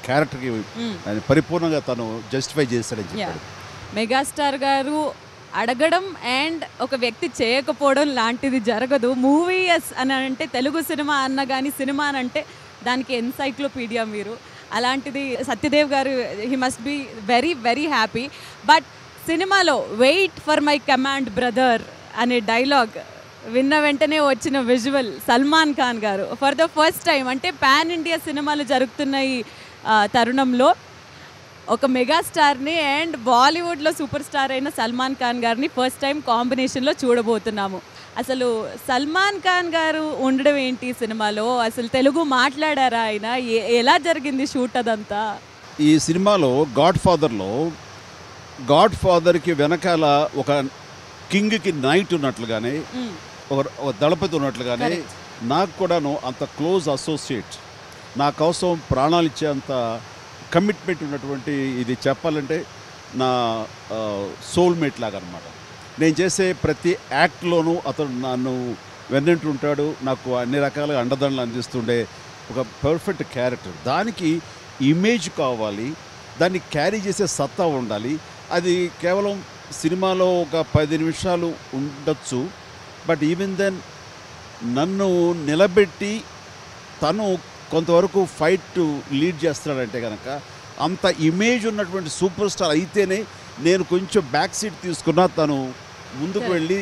క్యారెక్టర్కి ఆయన పరిపూర్ణంగా తను జస్టిఫై చేశాడని యా చెప్పాడు మెగాస్టార్ గారు అడగడం అండ్ ఒక వ్యక్తి చేయకపోవడం లాంటిది జరగదు మూవీఎస్ అని అంటే తెలుగు సినిమా అన్న కానీ సినిమా అని అంటే దానికి ఎన్సైక్లోపీడియా మీరు అలాంటిది Satyadev garu he must be very very happy but సినిమాలో wait for my command brother అనే డైలాగ్ విన్న వెంటనే వచ్చిన visual Salman Khan garu for the first time అంటే పాన్ ఇండియా సినిమాలు జరుగుతున్న ఈ ఆ, తరుణంలో ఒక మెగాస్టార్ని అండ్ బాలీవుడ్లో సూపర్ స్టార్ అయిన సల్మాన్ ఖాన్ గారిని ఫస్ట్ టైం కాంబినేషన్లో చూడబోతున్నాము అసలు సల్మాన్ ఖాన్ గారు ఉండడం ఏంటి ఈ సినిమాలో అసలు తెలుగు మాట్లాడారా ఆయన ఎ- ఎలా జరిగింది షూట్ అదంతా ఈ సినిమాలో గాడ్ ఫాదర్లో గాడ్ ఫాదర్కి వెనకాల ఒక కింగ్కి నైట్ ఉన్నట్లుగానే మ్మ్. ఒక ఒక దళపతి ఉన్నట్లుగానే Correct. నాకు కూడాను అంత క్లోజ్ అసోసియేట్ నా కోసం ప్రాణాలు ఇచ్చే అంత కమిట్మెంట్ ఉన్నటువంటి ఇది చెప్పాలంటే నా సోల్మేట్ లాగా అనమాట నేను చేసే ప్రతి యాక్ట్లోనూ అతను నన్ను వెన్నంటూ ఉంటాడు నాకు అన్ని రకాలుగా అండదండలు అందిస్తుండే ఒక పర్ఫెక్ట్ క్యారెక్టర్ దానికి ఇమేజ్ కావాలి దాన్ని క్యారీ చేసే సత్తా ఉండాలి అది కేవలం సినిమాలో ఒక పది నిమిషాలు ఉండొచ్చు బట్ ఈవెన్ దెన్ నన్ను నిలబెట్టి తను కొంతవరకు ఫైట్ లీడ్ చేస్తున్నాడంటే కనుక అంత ఇమేజ్ ఉన్నటువంటి సూపర్ స్టార్ అయితేనే నేను కొంచెం బ్యాక్ సీట్ తీసుకున్నా తను ముందుకు Correct. వెళ్ళి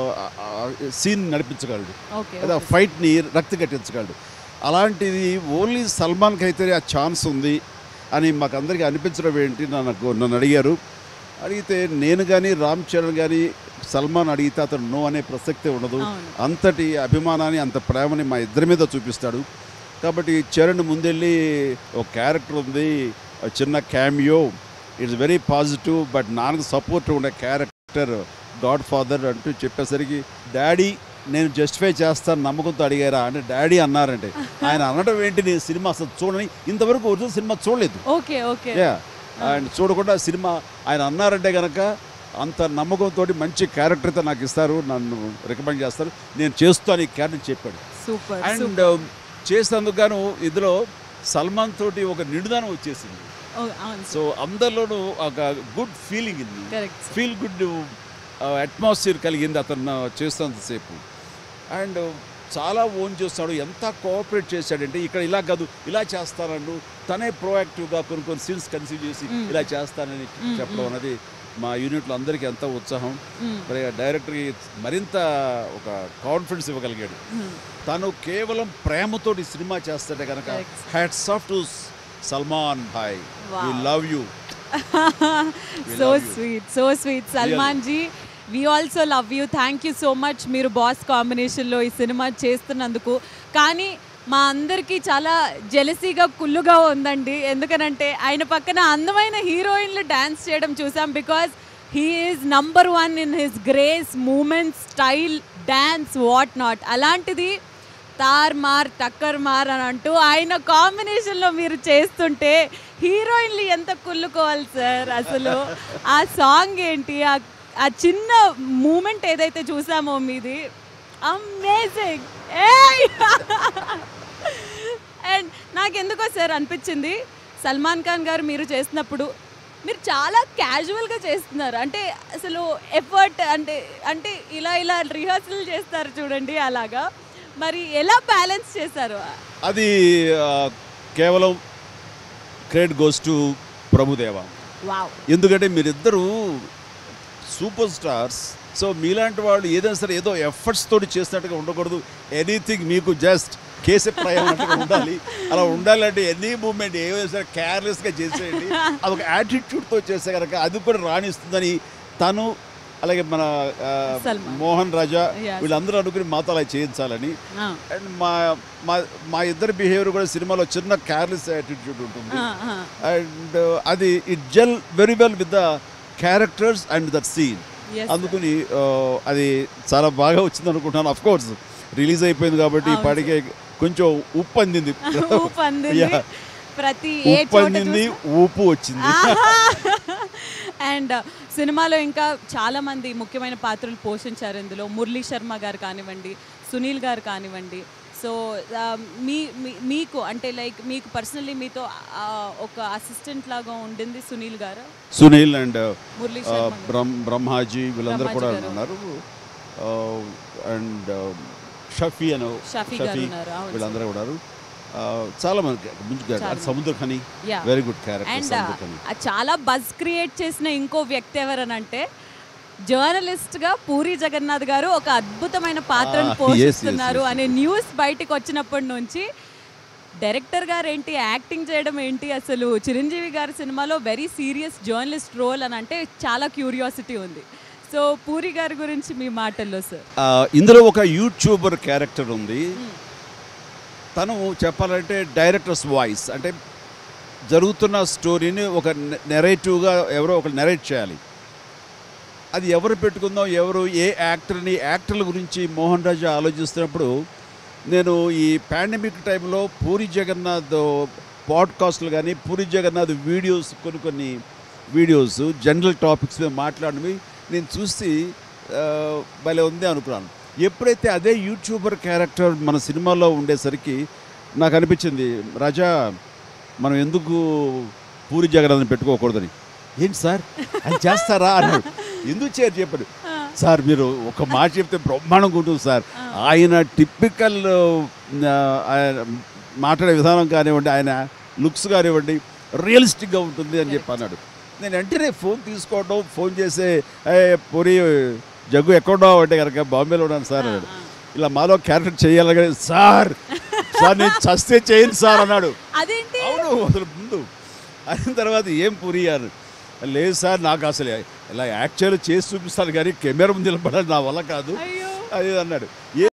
సీన్ నడిపించగలడు ఓకే లేదా ఫైట్ని రక్తి కట్టించగలడు అలాంటిది ఓన్లీ సల్మాన్కి అయితే ఆ ఛాన్స్ ఉంది అని మాకు అందరికీ అనిపించడం ఏంటి నాకు నన్ను అడిగారు అడిగితే నేను కానీ రామ్ చరణ్ కానీ సల్మాన్ అడిగితే అతను నో అనే ప్రసక్తే ఉండదు అవును. అంతటి అభిమానాన్ని అంత ప్రేమని మా ఇద్దరి మీద చూపిస్తాడు కాబట్టి చరణ్ ముందెళ్ళి ఒక క్యారెక్టర్ ఉంది ఒక చిన్న cameo it's very positive but నాకు సపోర్ట్ ఉండే క్యారెక్టర్ గాడ్ ఫాదర్ అంటూ చెప్పేసరికి డాడీ నేను జస్టిఫై చేస్తాను నమ్మకంతో అడిగారా అంటే డాడీ అన్నారంటే ఆయన అనడం ఏంటి నేను సినిమా అసలు చూడని ఇంతవరకు ఒరిజినల్ సినిమా చూడలేదు ఓకే ఓకే యా అండ్ చూడకుండా సినిమా ఆయన అన్నారంటే కనుక అంత నమ్మకంతో మంచి క్యారెక్టర్ అయితే నాకు ఇస్తారు నన్ను రికమెండ్ చేస్తారు నేను చేస్తాను ఈ క్యారెక్టర్ చెప్పాడు సూపర్ అండ్ చేసినందుకు గాను ఇందులో సల్మాన్ తోటి ఒక నిడుదనం వచ్చేసింది అవును సో అందరిలోనూ ఒక గుడ్ ఫీలింగ్ ఉంది కరెక్ట్ ఫీల్ గుడ్ అట్మాస్ఫియర్ కలిగింది అతను చేస్తున్నంతసేపు అండ్ చాలా ఓన్ చేస్తాడు ఎంత కోఆపరేట్ చేశాడంటే ఇక్కడ ఇలా కాదు ఇలా చేస్తానన్ను తనే ప్రోయాక్టివ్గా కొన్ని కొన్ని సీన్స్ కన్సీవ్ చేసి Mm. ఇలా చేస్తానని Mm, చెప్పడం mm. అనేది మా యూనిట్లో అందరికీ ఎంత ఉత్సాహం మరి ఆ డైరెక్టర్కి మరింత ఒక కాన్ఫిడెన్స్ ఇవ్వగలిగాడు తను కేవలం ప్రేమతోటి సినిమా చేస్తాడే కనుక Correct. Hats off to Salman bhai we Wow. Love you so love you. Sweet so sweet Salman ji we also love you thank you so much మీరు బాస్ కాంబినేషన్లో ఈ సినిమా చేస్తున్నందుకు కానీ మా అందరికీ చాలా జెలసీగా కుళ్ళుగా ఉందండి ఎందుకనంటే ఆయన పక్కన అందమైన హీరోయిన్లు డ్యాన్స్ చేయడం చూసాం because he is number one in his grace movement style dance what not అలాంటిది తార్ మార్ టక్కర్ మార్ అని అంటూ ఆయన కాంబినేషన్లో మీరు చేస్తుంటే హీరోయిన్లు ఎంత కుళ్ళుకోవాలి సార్ అసలు ఆ సాంగ్ ఏంటి ఆ ఆ చిన్న మూమెంట్ ఏదైతే చూసామో మీది అమేజింగ్ అండ్ నాకెందుకో సార్ అనిపించింది సల్మాన్ ఖాన్ గారు మీరు చేసినప్పుడు మీరు చాలా క్యాజువల్గా చేస్తున్నారు అంటే అసలు ఎఫర్ట్ అంటే అంటే ఇలా ఇలా రిహర్సల్ చేస్తారు చూడండి అలాగా మరి ఎలా బ్యాలెన్స్ చేశారు అది ఆ, కేవలం credit goes to Prabhudeva wow ఎందుకంటే మీరిద్దరూ సూపర్ స్టార్స్ సో మీలాంటి వాళ్ళు ఏదైనా సరే ఏదో ఎఫర్ట్స్ తోటి చేసినట్టుగా ఉండకూడదు ఎనీథింగ్ మీకు జస్ట్ కేసే ప్రయాణం ఉండాలి అలా ఉండాలంటే ఎనీ మూమెంట్ ఏదైనా సరే కేర్లెస్గా చేసేయండి అదొక యాటిట్యూడ్తో చేస్తే కనుక అది కూడా రాణిస్తుందని తను అలాగే మన ఆ, సల్మాన్. మోహన్ రాజా Yes. వీళ్ళందరూ అనుకుని మాతో అలా చేయించాలని ఆ, అండ్ మా మా మా ఇద్దరి బిహేవియర్ కూడా సినిమాలో చిన్న కేర్లెస్ యాటిట్యూడ్ ఉంటుంది ఆ, ఆ. అండ్ అది it gel very well with the characters and that scene Yes, అందుకని ఆ, అది చాలా బాగా వచ్చింది అనుకుంటున్నాను అఫ్ కోర్స్ రిలీజ్ అయిపోయింది కాబట్టి అవును, ఇప్పటికే కొంచెం ఉప్పు అందింది ఊపు అందింది Yeah. ప్రతి ఏ ఉప్పు చోట అందింది చూసినా- ఉప్పు వచ్చింది అండ్ సినిమాలో ఇంకా చాలా మంది ముఖ్యమైన పాత్రలు పోషించారు ఇందులో మురళీ శర్మ గారు కానివ్వండి సునీల్ గారు కానివ్వండి సో మీ మీ- మీకు అంటే లైక్ మీకు పర్సనల్లీ మీతో ఆ, ఒక అసిస్టెంట్ లాగా ఉండింది సునీల్ గారు సునీల్ అండ్ మురళీ ఆ, శర్మ గారు. బ్రహ్మ బ్రహ్మాజీ వీళ్ళందరూ కూడా బ్రహ్మాజీ గారు. ఉన్నారు అండ్ షఫీ అని షఫీ గారు ఉన్నారు అవును వీళ్ళందరూ ఉన్నారు ఆ, చాలా మంది ముందు చాలా మంది. Samuthirakani yeah very good character and Samuthirakani చాలా బజ్ క్రియేట్ చేసిన ఇంకో వ్యక్తి ఎవరనంటే జర్నలిస్ట్ గా పూరి జగన్నాథ్ గారు ఒక అద్భుతమైన పాత్రను Ah, yes, పోషిస్తున్నారు yes, yes, అనే న్యూస్ బయటికి వచ్చినప్పటి నుంచి డైరెక్టర్ గారు ఏంటి యాక్టింగ్ చేయడం ఏంటి అసలు చిరంజీవి గారి సినిమాలో వెరీ సీరియస్ జర్నలిస్ట్ రోల్ అని అంటే చాలా క్యూరియాసిటీ ఉంది సో పూరి గారి గురించి మీ మాటల్లో సార్ ఆ, ఇందులో ఒక యూట్యూబర్ క్యారెక్టర్ ఉంది తను చెప్పాలంటే డైరెక్టర్స్ వాయిస్ అంటే జరుగుతున్న స్టోరీని ఒక నెరేటివ్గా ఎవరో ఒకరు నెరేట్ చేయాలి అది ఎవరు పెట్టుకుందాం ఎవరు ఏ యాక్టర్ని యాక్టర్ల గురించి మోహన్ రాజా ఆలోచిస్తున్నప్పుడు నేను ఈ పాండమిక్ టైంలో పూరి జగన్నాథ్ పాడ్కాస్ట్లు కానీ పూరి జగన్నాథ్ వీడియోస్ కొన్ని కొన్ని వీడియోస్ జనరల్ టాపిక్స్ మీద మాట్లాడినవి నేను చూసి ఆ, భలే ఉంది అనుకున్నాను ఎప్పుడైతే అదే యూట్యూబర్ క్యారెక్టర్ మన సినిమాలో ఉండేసరికి నాకు అనిపించింది రాజా మనం ఎందుకు పూరి జగన్నాథ్ని పెట్టుకోకూడదని ఏంటి సార్ అది చేస్తారా అన్నాడు ఎందుకు చేయరు చెప్పాడు సార్ మీరు ఒక మాట చెప్తే బ్రహ్మాండంగా ఉంటుంది సార్ ఆయన టిపికల్ మాట్లాడే విధానం కానివ్వండి ఆయన లుక్స్ కానివ్వండి రియలిస్టిక్గా ఉంటుంది అని చెప్పి అన్నాడు నేను వెంటనే ఫోన్ తీసుకోవడం ఫోన్ చేసే ఏ పూరి జగ్గు ఎక్కడున్నావు అంటే కనుక బాంబేలో ఉన్నాను సార్ అన్నాడు ఇలా మాలో క్యారెక్టర్ చేయాలని సార్ సార్ నేను చస్తే చేయను సార్ అన్నాడు అదేంటి అవును అసలు ముందు అయిన తర్వాత ఏం పూరి గారు లేదు సార్ నాకు అసలు ఇలా యాక్చువల్ చేసి చూపిస్తాను కానీ కెమెరా ముందు నిలబడాలి నా వల్ల కాదు అయ్యో అది అన్నాడు ఏ